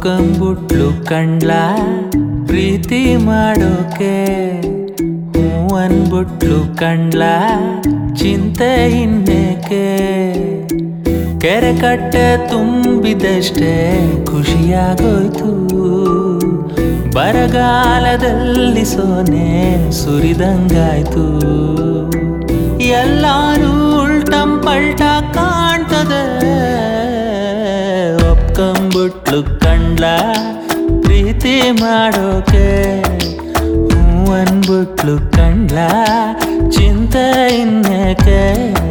ಒಪ್ಕೊಂಬಿಟ್ಲು ಕಂಡ್ಲ ಪ್ರೀತಿ ಮಾಡೋಕೆ ಹ್ಞೂ ಅನ್ಬಿಟ್ಲು ಕಂಡ್ಲ ಚಿಂತೆ ಇನ್ನೇಕೆ ಕೆರೆ ಕಟ್ಟೆ ತುಂಬಿದಷ್ಟೇ ಖುಷಿಯಾಗೋಯ್ತು ಬರಗಾಲದಲ್ಲಿ ಸೋನೆ ಸುರಿದಂಗಾಯ್ತು ಎಲ್ಲಾನು ಉಲ್ಟಂ ಪಲ್ಟ ಕಾಣ್ತದೆ ಒಪ್ಕೊಂಬಿಟ್ಲು ಕಂಡ್ಲ ಪ್ರೀತಿ ಮಾಡೋಕೆ ಹ್ಞೂ ಅನ್ಬಿಟ್ಲು ಕಂಡ್ಲ ಚಿಂತೆ ಇನ್ನೇಕೆ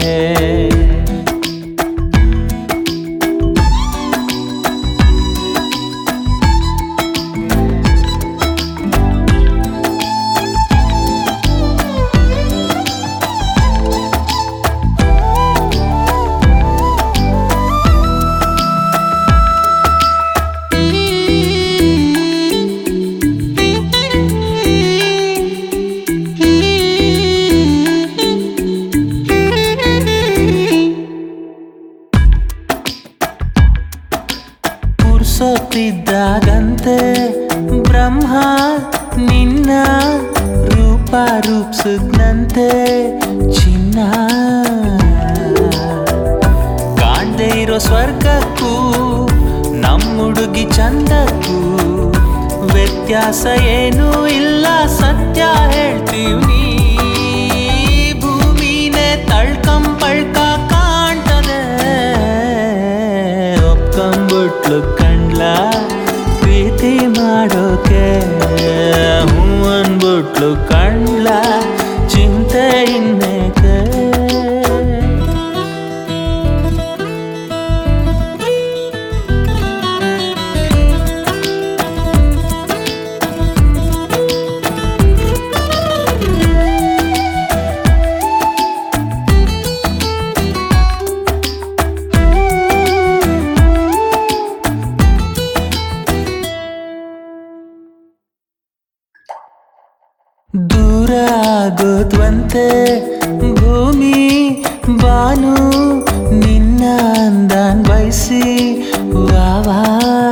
ಪುರ್ಸೊತ್ತಿದ್ದಾಗಂತೆ ಬ್ರಹ್ಮ ನಿನ್ನ ರೂಪ ರೂಪಿಸಿದ್ನಂತೆ ಚಿನ್ನ ಕಾಣ್ದೇ ಇರೋ ಸ್ವರ್ಗಕ್ಕೂ ನಮ್ಮ ಹುಡುಗಿ ಚಂದಕ್ಕೂ ವ್ಯತ್ಯಾಸ ಏನೂ ಇಲ್ಲ ಸತ್ಯ ಹೇಳ್ತೀವಿ ಭೂಮಿನೇ ತಳ್ಕಂಪಳ್ಕ ಕಾಣ್ತದೆ ಒಪ್ಕೊಂಬಿಟ್ಲು ಕಂಡ್ಲ ಪ್ರೀತಿ ಮಾಡೋಕೆ ಹ್ಞೂ ಅನ್ಬಿಟ್ಲು ಕಂಡ್ಲ ಚಿಂತೆ ಇನ್ನೇಕೆ ದೂರ ಆಗೋದ್ವಂತೆ ಭೂಮಿ ಬಾನು ನಿನ್ನ ಅಂದಾನ್ ಬಯಸಿ ವಾವಾ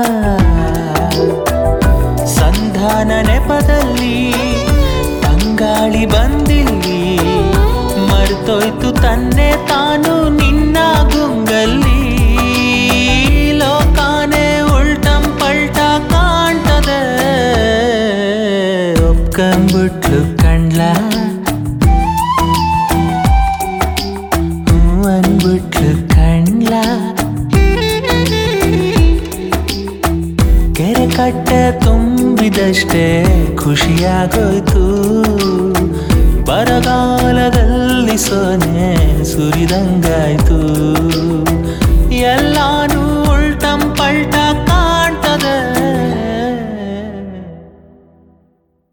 ಸಂಧಾನ ನೆಪದಲ್ಲಿ ತಂಗಾಳಿ ಬಂದಿಲ್ಲಿ ಮರ್ತೋಯ್ತು ತನ್ನೆ ತಾನು ನಿನ್ನ ಗುಂಗಲ್ಲಿ ಲೋಕಾನೆ ಉಲ್ಟಂ ಪಲ್ಟ ಕಾಣ್ತದೆ ಒಪ್ಕೊಂಬಿಟ್ಲು ಕಂಡ್ಲ ಹ್ಞೂ ಅನ್ಬಿಟ್ಲು ಕಂಡ್ಲ ಕೆರೆ ಕಟ್ಟೆ ತುಂಬಿದಷ್ಟೇ ಖುಷಿಯಾಗೋಯ್ತು ಬರಗಾಲದಲ್ಲಿ ಸೋನೆ ಸುರಿದಂಗಾಯ್ತು